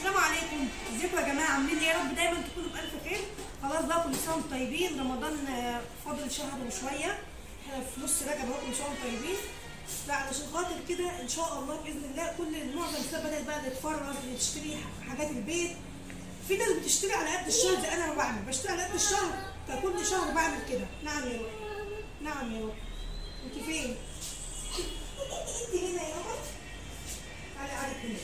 السلام عليكم ازيكم يا جماعه عاملين ايه يا رب دايما تكونوا بالف خير خلاص بقى كل سنه وانتم طيبين رمضان آه، فاضل شهر وشويه احنا في نص رجب اهو كل سنه وانتم طيبين لا علشان خاطر كده ان شاء الله باذن الله كل معظم الناس بدات بقى تتفرج تشتري حاجات البيت في ناس بتشتري على قد الشهر زي انا ما بعمل بشتري على قد الشهر فكل شهر بعمل كده نعم يا روح نعم يا روح انت فين؟ انت هنا يا روح تعالي قاعدة هنا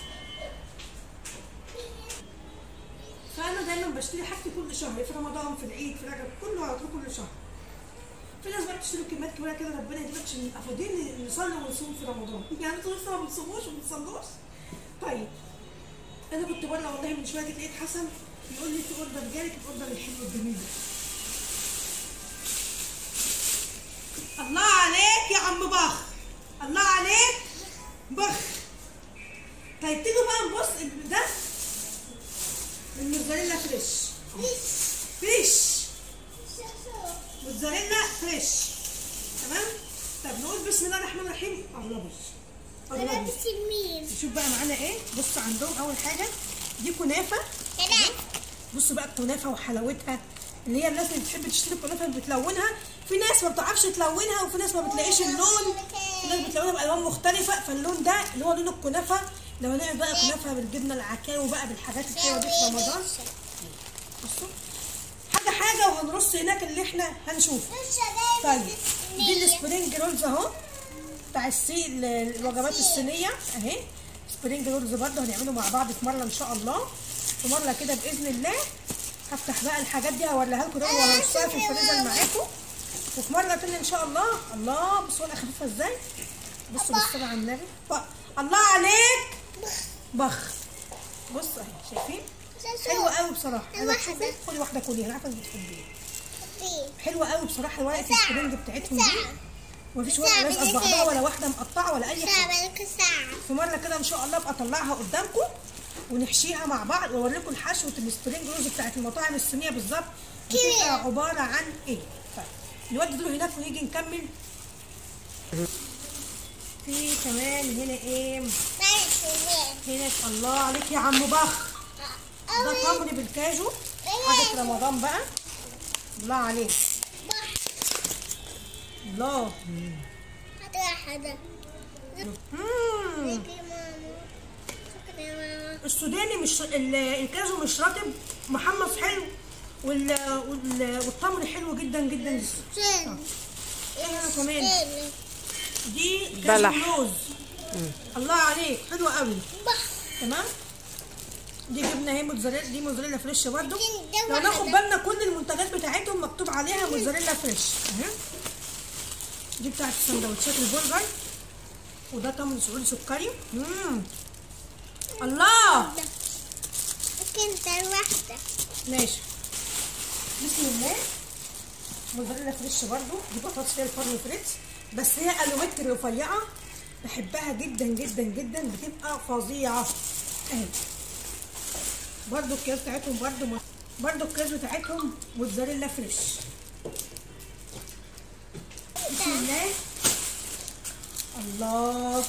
فانا دايما بشتري حاجتي كل شهر في رمضان في العيد في رجب كله على طول كل شهر في ناس بقى بتشتري كميات كبيره كده ربنا يديلك عشان نبقى فاضيين نصلي ونصوم في رمضان يعني انتوا لسه ما بتصوموش وما بتصلوش طيب انا كنت بره والله من شويه كده لقيت حسن يقول لي في اوردر جالك الاوردر الحلو الجميل ده الله عليك يا عم بخ الله عليك بخ طيب تيجوا بقى نبص ده الموزاريلا فريش فريش موزاريلا فريش تمام طب نقول بسم الله الرحمن الرحيم قربي قربي مين؟ شوف بقى معانا ايه بص عندهم اول حاجه دي كنافه بصوا بقى الكنافه وحلاوتها اللي هي الناس اللي بتحب تشتري الكنافه بتلونها في ناس ما بتعرفش تلونها وفي ناس ما بتلاقيش اللون في ناس بتلونها بالوان مختلفه فاللون ده اللي هو لون الكنافه لو هنعمل بقى كنافه بالجبنه العكاوي بقى بالحاجات الحلوه دي في رمضان بصوا حاجه حاجه وهنرص هناك اللي احنا هنشوف طيب دي السبرينج رولز اهو بتاع السي ال- الوجبات الصينيه اهي سبرينج رولز برضه هنعمله مع بعض في مره ان شاء الله في مره كده باذن الله هفتح بقى الحاجات دي هوريها لكم ده وهرصها في الفريزر معاكم وفي مره تانية ان شاء الله الله بصوا انا خفيفه ازاي بصوا بالصلاه على النبي ب- الله عليك بخ بص اهي شايفين حلوه قوي بصراحه انا واحدة. بشوفك خدي واحده كليها انا عارفه انك بتحبيها حلوه قوي بصراحه ورقه السبرينج بتاعتهم دي مفيش ورقه لازقه في بعضها ولا واحده مقطعه ولا اي حاجه ساعة ساعة في مره كده ان شاء الله ابقى اطلعها قدامكم ونحشيها مع بعض واوريكم حشوه السبرينج روز بتاعت المطاعم الصينيه بالظبط بتبقى عباره عن ايه طيب نودي دول هناك ونيجي نكمل في كمان هنا ايه هنا الله عليك يا عم بخ ده تمر بالكاجو حاجه رمضان بقى الله عليك الله واحدة مم. يا ماما شكرا يا ماما السوداني مش ال- الكاجو مش رطب محمص حلو وال... وال... والتمر حلو جدا جدا شين انا كمان شين دي كاجو بلح. لوز الله عليك حلوه قوي بخ تمام دي جبنه اهي موتزاريلا دي موتزاريلا فريش برضو ده لو ناخد واحدة. بالنا كل المنتجات بتاعتهم مكتوب عليها موتزاريلا فريش اهي دي بتاعت سندوتشات البرجر وده تمر سعودي سكري مم. الله ممكن ده واحدة ماشي بسم الله موزاريلا فريش برضو دي بطاطس فيها الفرن فريتس بس هي الومتر رفيعه بحبها جدا جدا جدا بتبقى فظيعه اهي برضو الكياس بتاعتهم برضو م- برضو الكياس بتاعتهم موزاريلا فريش بسم الله الله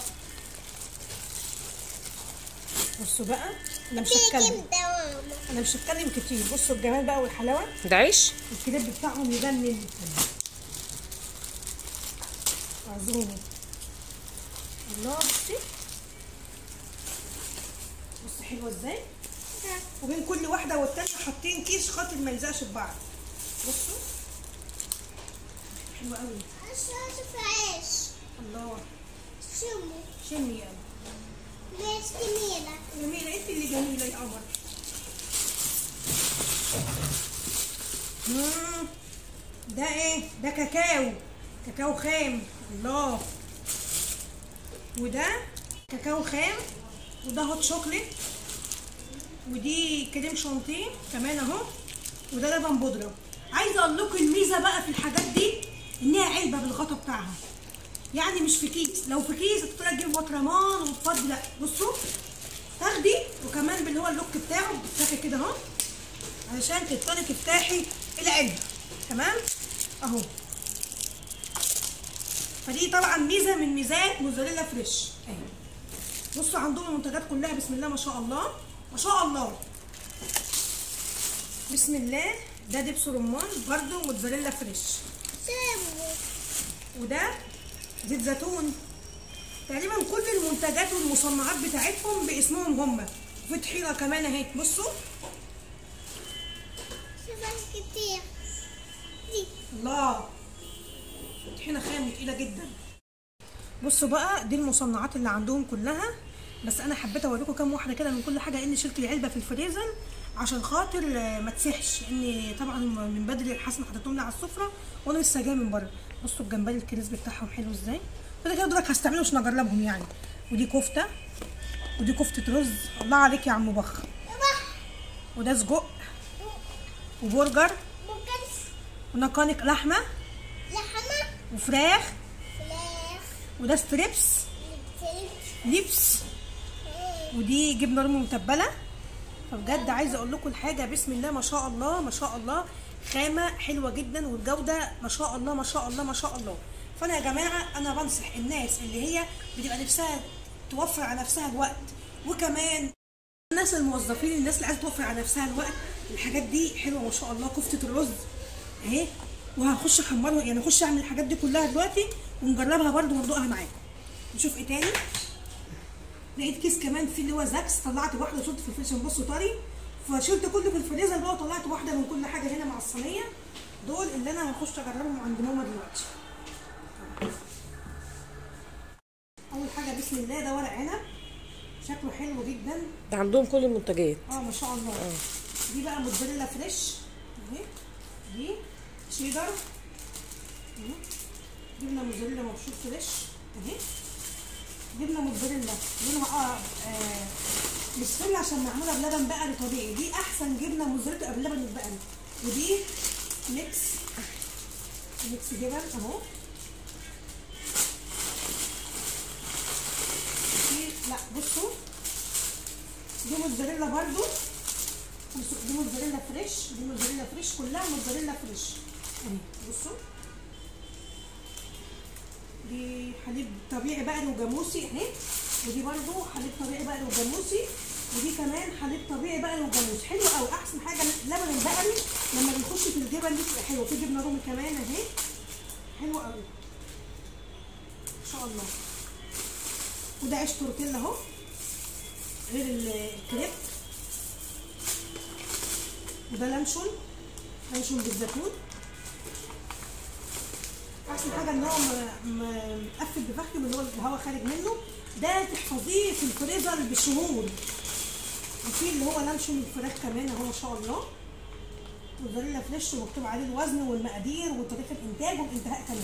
بصوا بقى انا مش هتكلم بيجي ده ماما انا مش هتكلم كتير بصوا الجمال بقى والحلاوه ده عيش الكليب بتاعهم يجنن عزومي الله بصي بصي حلوه ازاي وبين كل واحده والتانيه حاطين كيس خاطر ما يلزقش في بعض بصوا حلوه قوي اشوف عيش الله شمو شمي يا ليش جميلة جميله انت اللي جميله يا قمر مم. ده ايه ده كاكاو كاكاو خام الله وده كاكاو خام وده هوت شوكليت ودي كريم شانتيه كمان اهو وده لبن بودره عايزه اقول لكم الميزه بقى في الحاجات دي انها علبه بالغطا بتاعها يعني مش في كيس لو في كيس هتطلع تجيب برطمان وتفضي لا بصوا تاخدي وكمان باللي هو اللوك بتاعه بتفتحي كده اهو علشان تضطري تفتحي العلبه تمام اهو فدي طبعا ميزه من ميزات موزاريلا فريش اهي بصوا عندهم المنتجات كلها بسم الله ما شاء الله ما شاء الله بسم الله ده دبس رمان برده موتزاريلا فريش شمو وده زيت زيتون تقريبا كل المنتجات والمصنعات بتاعتهم باسمهم هم وفي طحينه كمان اهي بصوا شبه كتير دي الله طحينه خام وتقيله جدا بصوا بقى دي المصنعات اللي عندهم كلها بس انا حبيت اوريكم كام واحده كده من كل حاجه لان شلت العلبه في الفريزر عشان خاطر آه، ما تسحش لان طبعا من بدري الحسن حطيتهم لي على السفره وانا لسه جايه من بره بصوا الجمبري الكريسبي بتاعهم حلو ازاي كده كده دول هستعملهم عشان اجربهم يعني ودي كفته ودي كفته رز الله عليك يا عم بخ وده سجق وبرجر ممكن ونقانق لحمه لحمة وفراخ فراخ وده ستريبس لبسين لبس ودي جبنه رومي متبله فبجد عايزه اقول لكم الحاجه بسم الله ما شاء الله ما شاء الله خامه حلوه جدا والجوده ما شاء الله ما شاء الله ما شاء الله فانا يا جماعه انا بنصح الناس اللي هي بتبقى نفسها توفر على نفسها الوقت وكمان الناس الموظفين الناس اللي عايزه توفر على نفسها الوقت الحاجات دي حلوه ما شاء الله كفته الرز اهي وهخش احمرها يعني اخش اعمل الحاجات دي كلها دلوقتي ونجربها برده وندوقها معاكم نشوف ايه تاني لقيت كيس كمان فيه اللي هو زاكس طلعت واحده وشلت في الفريزر بصوا طري فشلت كله في الفريزر بقى وطلعت واحده من كل حاجه هنا مع الصينيه دول اللي انا هخش اجربهم عند ماما دلوقتي اول حاجه بسم الله ده ورق عنب شكله حلو جدا ده عندهم كل المنتجات اه ما شاء الله دي بقى موتزاريلا فريش اهي دي شيدر اهي. جبنه موتزاريلا مبشور فريش اهي جبنه موتزاريلا لونها اه, آه مصفر عشان معموله بلبن بقري طبيعي دي احسن جبنه موتزاريلا باللبن البقري ودي ميكس ميكس جبن اهو دي لا بصوا دي موتزاريلا برضو بصوا دي موتزاريلا فريش دي موتزاريلا فريش كلها موتزاريلا فريش اهي بصوا دي حليب طبيعي بقري وجاموسي اهي ودي برضو حليب طبيعي بقري وجاموسي ودي كمان حليب طبيعي بقري وجاموسي حلو قوي احسن حاجه اللبن البقري لما بيخش في الجبن دي بتبقى حلوه في جبنه رومي كمان اهي حلو قوي ان شاء الله وده عيش تورتيلا اهو غير ال- الكريب وده لانشون لانشون بالزيتون احسن حاجه ان هو م- م- مقفل بفخم اللي هو الهواء خارج منه ده تحفظيه في الفريزر بشهور وفي اللي هو لانشون الفراخ كمان اهو ما شاء الله موزاريلا فريش ومكتوب عليه الوزن والمقادير وتاريخ الانتاج والانتهاء كمان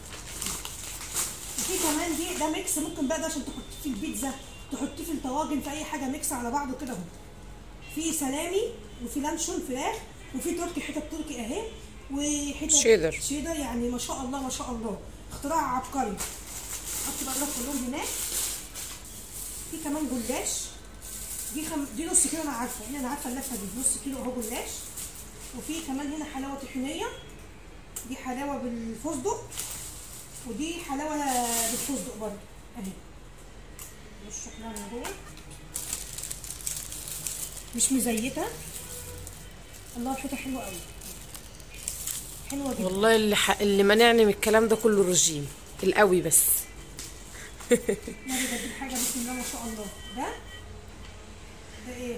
وفي كمان دي ده ميكس ممكن بقى ده عشان تحطيه في البيتزا تحطيه في الطواجن في اي حاجه ميكس على بعضه كده اهو في سلامي وفي لانشون فراخ وفي تركي حتت تركي اهي وحتت شيدر. شيدر يعني ما شاء الله ما شاء الله اختراع عبقري حط بقى لك كلهم هناك في كمان جلاش دي خم... دي نص كيلو انا عارفه يعني انا عارفه اللفه دي نص كيلو اهو جلاش وفي كمان هنا حلاوه طحينيه دي حلاوه بالفستق ودي حلاوه بالفستق برضه اهي بص شكلها من جوه مش مزيته الله ريحتها حلوه قوي حلوه جدا والله اللي, ح... اللي منعني من الكلام ده كله رجيم القوي بس لا بجد الحاجه بسم الله ما شاء الله ده ده ايه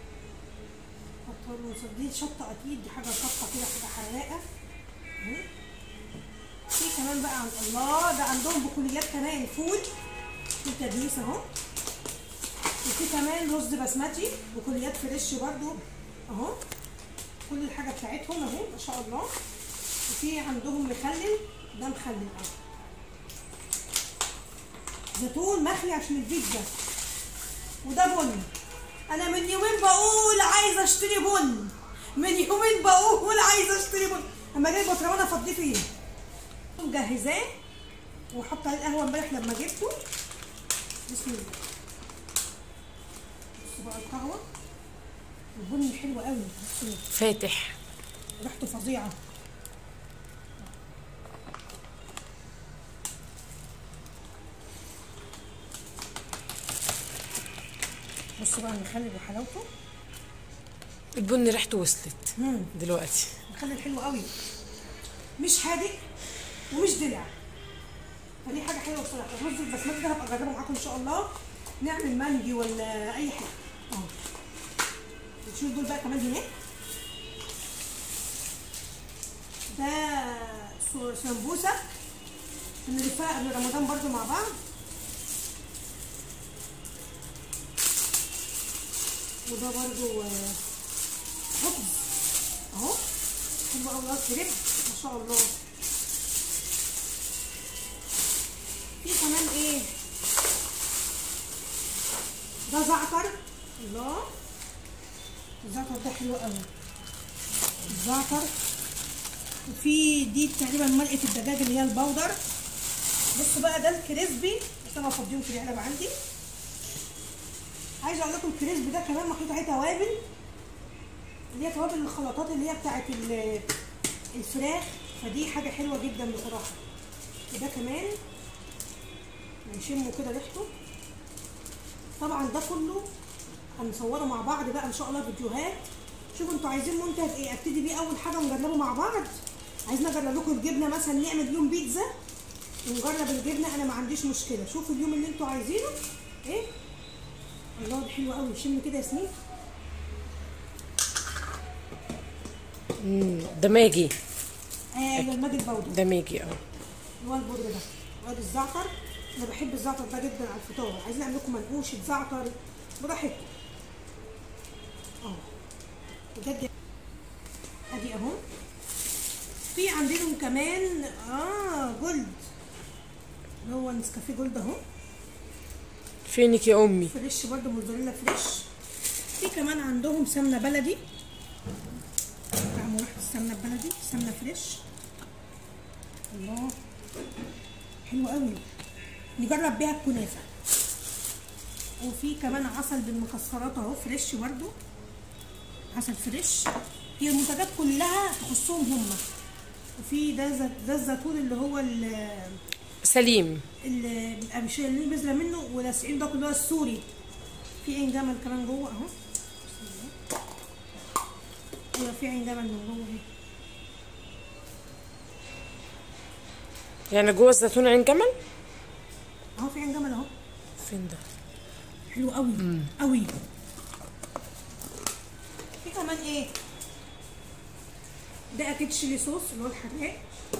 بطل وصل- دي شطه اكيد دي حاجه شطه كده حاجه حراقه اهي. في كمان بقى عند الله ده عندهم بكليات كمان فول في تدميس اهو وفي كمان رز بسمتي بكليات فريش برضو اهو كل الحاجه بتاعتهم اهي ما شاء الله وفي عندهم مخلل ده مخلل اهو زيتون مخلي عشان البيتزا وده بن انا من يومين بقول عايزه اشتري بن من يومين بقول عايزه اشتري بن اما جاي بطرمان افضيه فين مجهزاه وحط عليه القهوه امبارح لما جبته بسم الله بصوا بقى القهوه البن حلو قوي بصوا فاتح ريحته فظيعه بصوا بقى المخلل وحلاوته البن ريحته وصلت مم. دلوقتي مخلل حلو قوي مش حادق ومش دلع فدي حاجه حلوه بصراحه الرز البسمتي ده هبقى اجربه معاكم ان شاء الله نعمل مندي ولا اي حاجه اهو نشوف دول بقى كمان هناك ده سو- سمبوسه بنلفها قبل رمضان برضو مع بعض وده برضو آه، خبز اهو حلو قوي راس كريب ما شاء الله في كمان ايه ده زعتر الله الزعتر ده حلو قوي الزعتر وفي دي تقريبا مرقه الدجاج اللي هي البودر بصوا بقى ده الكريسبي بس انا هفضيهم في العلب عندي عايزه اقول لكم الكريسبي ده كمان محطوط عليه توابل اللي هي توابل الخلطات اللي هي بتاعت ال- الفراخ فدي حاجه حلوه جدا بصراحه وده كمان نشمه كده ريحته طبعا ده كله هنصوره مع بعض بقى ان شاء الله فيديوهات شوفوا انتوا عايزين منتج ايه ابتدي بيه اول حاجه ونجربه مع بعض عايزين اجرب لكم الجبنه مثلا نعمل يوم بيتزا ونجرب الجبنه انا ما عنديش مشكله شوفوا اليوم اللي انتوا عايزينه ايه الله ده حلو قوي شم كده يا ياسمين مم، ده ماجي ايوه الماجي البودر ده ماجي اه اللي هو البودر ده وادي الزعتر انا بحب الزعتر ده جدا على الفطار عايزين نعمل لكم منقوشه زعتر براحتكم اه بجد ادي اهو في عندنا كمان اه جولد اللي هو نسكافيه جولد اهو فينك يا امي فريش برضه موزاريلا فريش في كمان عندهم سمنه بلدي تعالوا نروح السمنه البلدي سمنه فريش الله حلو قوي نجرب بيها الكنافه وفي كمان عسل بالمكسرات اهو فريش برضه عسل فريش هي المنتجات كلها تخصهم هم وفي ده زت- ده الزيتون اللي هو ال- سليم اللي بيبقى مش اللي بذره منه ولاسعين ده كله السوري في عين جمل كمان جوه اهو بسم الله. ايوه في عين جمل من جوه اهي يعني جوه الزيتون عين جمل اهو في عين جمل اهو فين ده حلو قوي قوي في كمان ايه ده اكيد شيلي صوص اللي هو الحراق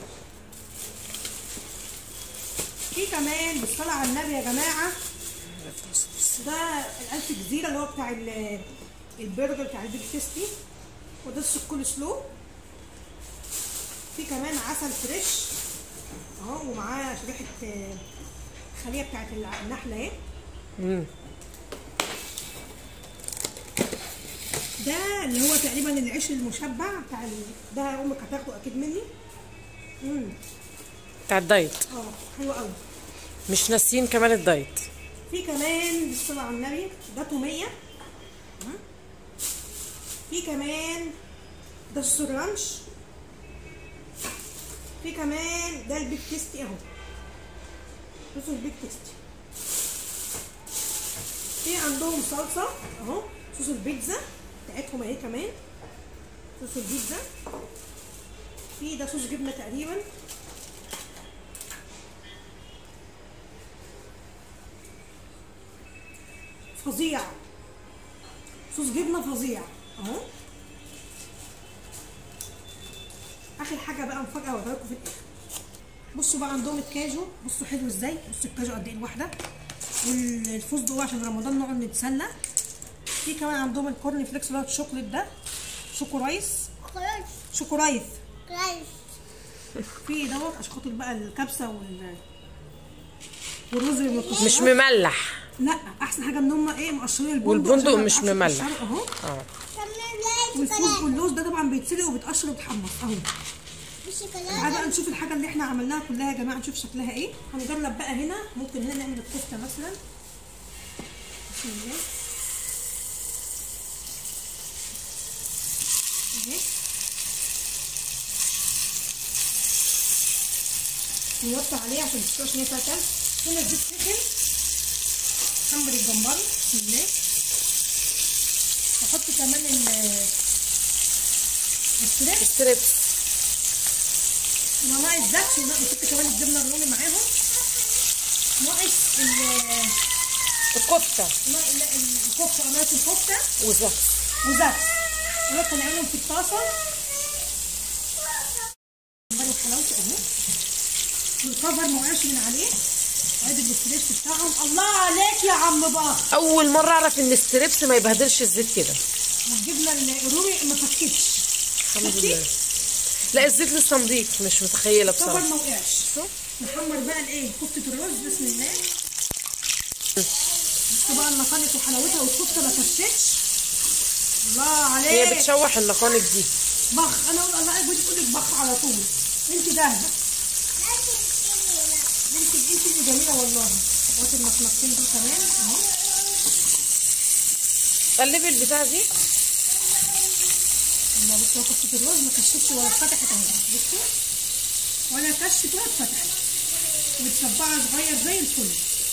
في كمان بالصلاة على النبي يا جماعة ده الألف جزيرة اللي هو بتاع ال- البرجر بتاع البيك تيستي وده السكول سلو في كمان عسل فريش اهو ومعاه شريحة آه، خلية بتاعت النحلة اهي مم. ده اللي هو تقريبا العيش المشبع بتاع ال... ده امك هتاخده اكيد مني امم بتاع الدايت اه حلو قوي مش ناسيين كمان الدايت في كمان بالصلاة على النبي ده تومية مم. في كمان ده السرانش في كمان ده البيك تيستي اهو بصوا البيك تيستي في عندهم صلصة اهو صوص البيتزا بتاعتهم اهي كمان صوص البيتزا في ده صوص جبنة تقريبا فظيع صوص جبنه فظيع اهو اخر حاجه بقى مفاجاه هوريها لكم في الاخر بصوا بقى عندهم الكاجو بصوا حلو ازاي بصوا الكاجو قد ايه الواحده والفستق عشان رمضان نقعد نتسلى في كمان عندهم الكورن فليكس اللي هو الشوكليت ده شوكو رايس خلاص شوكو رايس كويس في دوت عشان خاطر بقى الكبسه وال والرز المكسر مش مملح لا احسن حاجه ان هم ايه مقشرين البندق والبندق عشان ما مش يبقاش مملح. مقشر اهو اه كمل والفول واللوز ده طبعا بيتسلق وبيتقشر وبيتحمص اهو بالشوكولاته تعالى بقى نشوف الحاجه اللي احنا عملناها كلها يا جماعه نشوف شكلها ايه هنجرب بقى هنا ممكن هنا نعمل الكفته مثلا بسم الله اهي نوطي عليه عشان تشوفش ان هي فيها تلج هنا الزيت سخن حمر الجمبري بسم الله احط كمان ال الستريبس ستريبس وناقص زكس ونحط كمان الجبنه الرومي معاهم ناقص ال الكفته لا- لا، الكفته ناقص الكفته وزكس وزكس انا هنعملهم في الطاسه برضه حلاوته اهو والكفر ما وقعش من عليه وادي الستريبس بتاعهم الله عليك يا عم باخ اول مره اعرف ان الستريبس ما يبهدلش الزيت كده والجبنه الرومي ما فكتش الحمد لله لا الزيت لسه نضيف مش متخيله الكفر بصراحه ما وقعش نحمر بقى الايه كفته الرز بسم الله بصوا بقى النقانق وحلاوتها والكفته ما فكتش الله هي عليك بتشوح النقانق دي بخ انا اقول الله عايز تقول لك بخ على طول انت جاهزه انت انت اللي جميله والله اخوات المخنقين دول كمان اهو قلبي البتاع دي اما بصوا كفتة الرز ما كشفتش ولا اتفتحت اهي بصوا ولا كشفت ولا اتفتحت متصبعه صغير زي الفل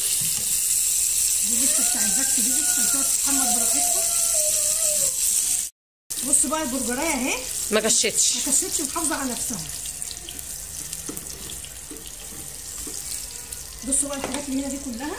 دي لسه بتاع الزكس دي لسه بتقعد تتحمر براحتها بصوا بقى البرجرايه اهي ما كشتش ما كشفتش محافظه على نفسها بصوا بقى الحاجات اللي هنا دي كلها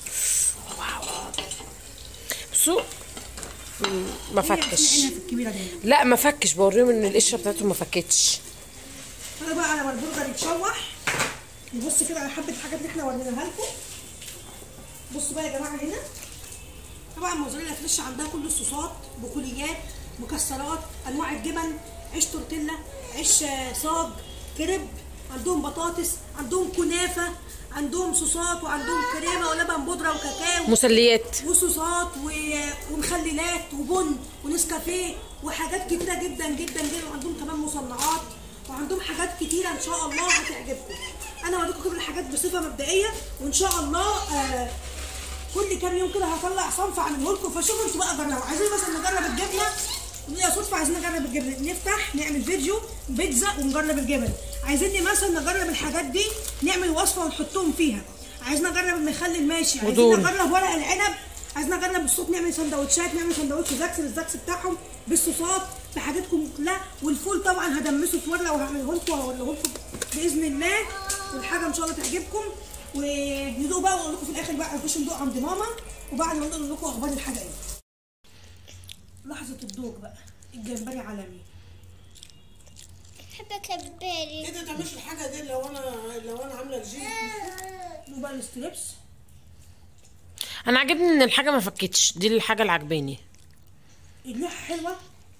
بصوا مم، ما هي فكش العنب الكبيره دي لا ما فكش بوريهم ان القشره بتاعته ما فكتش انا بقى على ما البرجر يتشوح نبص كده على حبه الحاجات اللي احنا وريناها لكم بصوا بقى يا جماعه هنا طبعا موزاريلا فريش عندها كل الصوصات بقوليات مكسرات انواع الجبن عيش تورتيلا عيش آه، صاج كريب عندهم بطاطس عندهم كنافه عندهم صوصات وعندهم كريمه ولبن بودره وكاكاو مسليات وصوصات و- ومخللات وبن ونسكافيه وحاجات كتيره جدا جدا جدا وعندهم كمان مصنعات وعندهم حاجات كتيره ان شاء الله هتعجبكم انا هوريكم كل الحاجات بصفه مبدئيه وان شاء الله آه كل كام يوم كده هطلع صنف اعمله لكم فشوفوا انتوا بقى جربوا عايزين مثلا نجرب الجبنه يا صدفة عايزين نجرب الجبنة نفتح نعمل فيديو بيتزا ونجرب الجبن عايزين مثلا نجرب الحاجات دي نعمل وصفة ونحطهم فيها عايزين نجرب المخلل ماشي عايزين ودول. نجرب ورق العنب عايزين نجرب الصوت نعمل سندوتشات نعمل سندوتش زاكس الزاكس بتاعهم بالصوصات بحاجاتكم كلها والفول طبعا هدمسه في ورقه وهعمله لكم وهوريه لكم باذن الله والحاجه ان شاء الله تعجبكم وندوق بقى واقول لكم في الاخر بقى نخش ندوق عند ماما وبعد ما نقول لكم اخبار الحاجه ايه لحظه الذوق بقى الجمبري عالمي بحب كباري كده تعملش الحاجه دي لو انا لو انا عامله الجيم دوق بقى الستريبس انا عاجبني ان الحاجه ما فكتش دي الحاجه اللي عجباني الريحه حلوه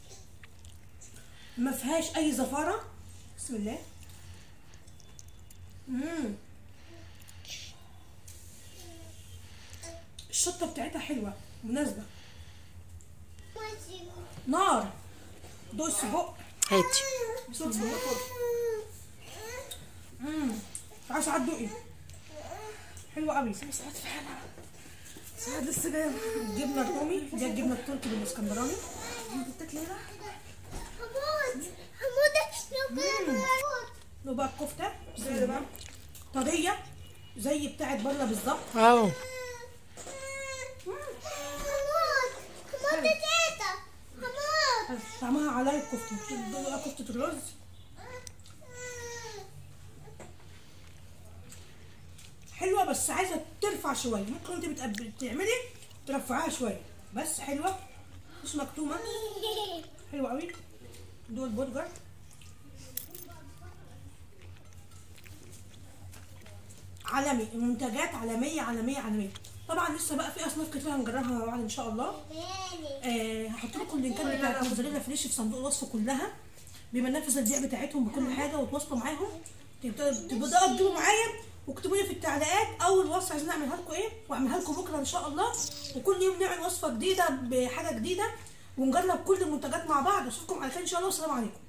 ما فيهاش اي زفاره بسم الله امم الشطه بتاعتها حلوه مناسبه نار دوق السجق هاتي دوق السجق كله امم تعالى ساعات دوقي حلوه قوي ساعات في حاجه ساعات لسه جايه الجبنه الرومي دي الجبنه التركي بالاسكندراني انت بتاكلي ايه حمود حمود لو لو بقى الكفته زي بقى طريه زي بتاعت بره بالظبط اه حمود حمود تيتا حمود طعمها على الكفته دول بقى كفته الرز حلوه بس عايزه ترفع شويه ممكن انت بتقب- بتعملي ترفعها شويه بس حلوه مش مكتومه حلوه قوي دول برجر عالمي المنتجات عالميه عالميه عالميه طبعا لسه بقى في اصناف كتير هنجربها مع بعض ان شاء الله آه هحط لكم اللينكات بتاعت موزاريلا فريش في صندوق الوصف كلها بمنافذ البيع بتاعتهم بكل حاجه وتواصلوا معاهم تبداوا تبداوا تجيبوا معايا واكتبوا لي في التعليقات اول وصفه عايزين اعملها لكم ايه واعملها لكم بكره ان شاء الله وكل يوم نعمل وصفه جديده بحاجه جديده ونجرب كل المنتجات مع بعض واشوفكم على خير ان شاء الله والسلام عليكم